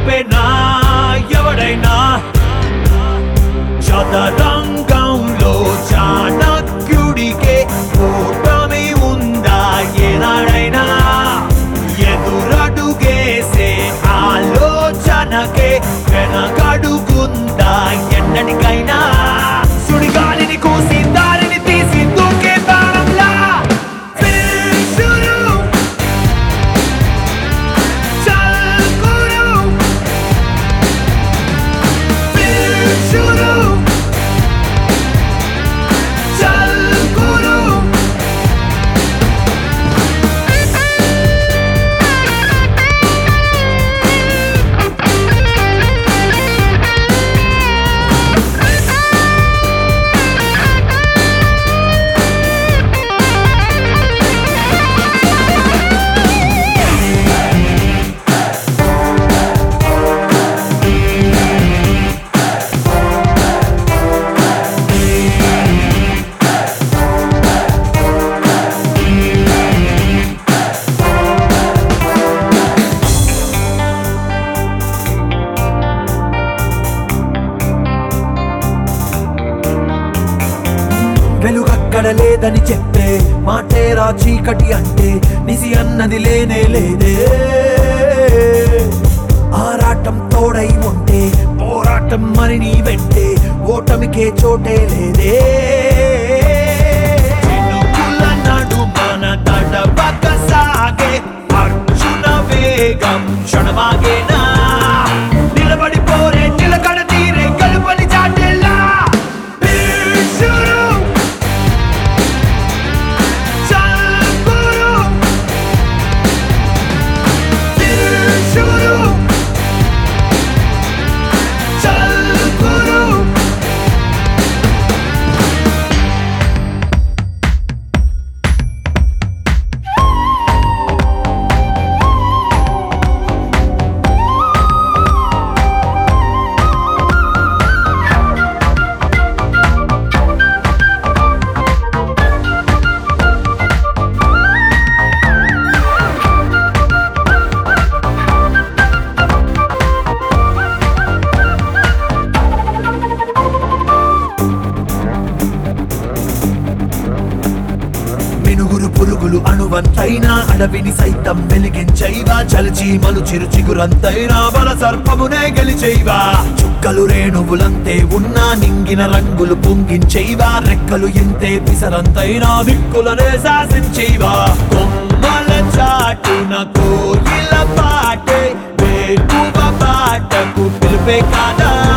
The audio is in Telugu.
ఆపేనా ఎవడైనా చదరంగంలో చాణక్యుడికే ఓటమి ఉందా ఏనాడైనా ఎదురడుగేసే ఆలోచనకే వెనకడుగుందా ఎన్నటికైనా సుడిగాలిని కూసి దారిని తీసి దూకే బాణంలా ఫినిషులు. చల్ గురు. ఫినిషులు. చల్ గురు. వెలుగక్కడ లేదని చెప్పే మాటేరా చీకటి అంటే నిసి అన్నది లేనే లేదే ఆరాటం తోడై ఉంటే పోరాటం మరి నీ వెంటే ఓటమికే చోటే లేదే చినుకుల నడుమన తడబక సాగే అర్జున వేగం క్షణమాగేనా నిలబడి పోరే నిలకడ తీరే కలుపని చాటేలా భీషుడు చల్ గురు భీషుడు చల్ గురు మినుగురు పురుగులు అణువంతైనా అడవిని సైతం వెలిగించైవా చలిచీమలు చిరు చిగురంతైనా బల సర్పమునే గెలిచైవా చుక్కలు రేణువులంతే ఉన్నా నింగిన రంగులు పొంగించైవా రెక్కలు ఎంతే పిసరంతైనా దిక్కులనే శాసించైవా కొమ్మల చాటున కోయిల పాటే వేకువ పాటకు పిలిపే కాదా